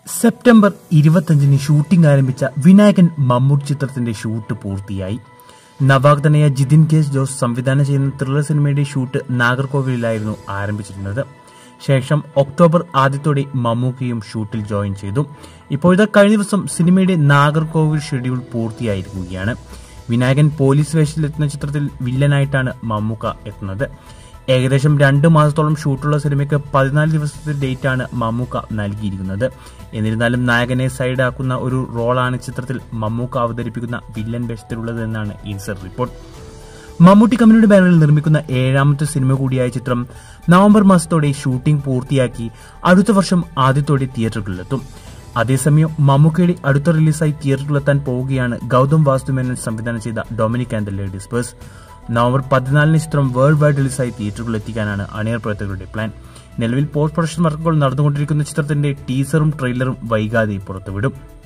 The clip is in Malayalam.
സെപ്റ്റംബർ ഇരുപത്തഞ്ചിന് ഷൂട്ടിംഗ് ആരംഭിച്ച വിനായകൻ മമ്മൂട്ടി ചിത്രത്തിന്റെ ഷൂട്ട് പൂർത്തിയായി നവാഗതനായ ജിതിൻ കെ ജോസ് സംവിധാനം ചെയ്യുന്ന ത്രില്ലർ സിനിമയുടെ ഷൂട്ട് നാഗർകോവിലിലായിരുന്നു ആരംഭിച്ചിരുന്നത് ശേഷം ഒക്ടോബർ ആദ്യത്തോടെ മമ്മൂക്കയും ഷൂട്ടിൽ ജോയിൻ ചെയ്തു ഇപ്പോഴത്തെ കഴിഞ്ഞ ദിവസം സിനിമയുടെ നാഗർകോവിൽ ഷെഡ്യൂൾ പൂർത്തിയായിരിക്കുകയാണ് വിനായകൻ പോലീസ് വേഷത്തിലെത്തുന്ന ചിത്രത്തിൽ വില്ലനായിട്ടാണ് മമ്മൂക്ക എത്തുന്നത് ഏകദേശം രണ്ട് മാസത്തോളം ഷൂട്ടുള്ള സിനിമയ്ക്ക് പതിനാല് ദിവസത്തെ ഡേറ്റാണ് മമ്മൂക്ക നൽകിയിരിക്കുന്നത് എന്നിരുന്നാലും നായകനെ സൈഡാക്കുന്ന ഒരു റോളാണ് ചിത്രത്തിൽ മമ്മൂക്ക അവതരിപ്പിക്കുന്ന വില്ലൻ വേഷത്തിലുള്ളതെന്നാണ് ഇൻസൈഡ് റിപ്പോർട്ട് മമ്മൂട്ടി കമ്പനിയുടെ ബാനറിൽ നിർമ്മിക്കുന്ന ഏഴാമത്തെ സിനിമ കൂടിയായ ചിത്രം നവംബർ മാസത്തോടെ ഷൂട്ടിംഗ് പൂർത്തിയാക്കി അടുത്ത വർഷം ആദ്യത്തോടെ തിയേറ്ററുകളിലെത്തും അതേസമയം മമ്മൂക്കയുടെ അടുത്ത റിലീസായി തിയേറ്ററിലെത്താൻ പോവുകയാണ് ഗൗതം വാസുമേനൻ സംവിധാനം ചെയ്ത Dominic and the ladies purse November പതിനാലിന് ചിത്രം വേൾഡ് വൈഡ് റിലീസായി തിയേറ്ററുകളിൽ എത്തിക്കാനാണ് അണിയർ പ്രവർത്തകരുടെ പ്ലാൻ നിലവിൽ പോസ്റ്റ് പ്രൊഡക്ഷൻ വർക്കുകൾ നടന്നുകൊണ്ടിരിക്കുന്ന ചിത്രത്തിന്റെ ടീസറും ട്രെയിലറും വൈകാതെ പുറത്തുവിടും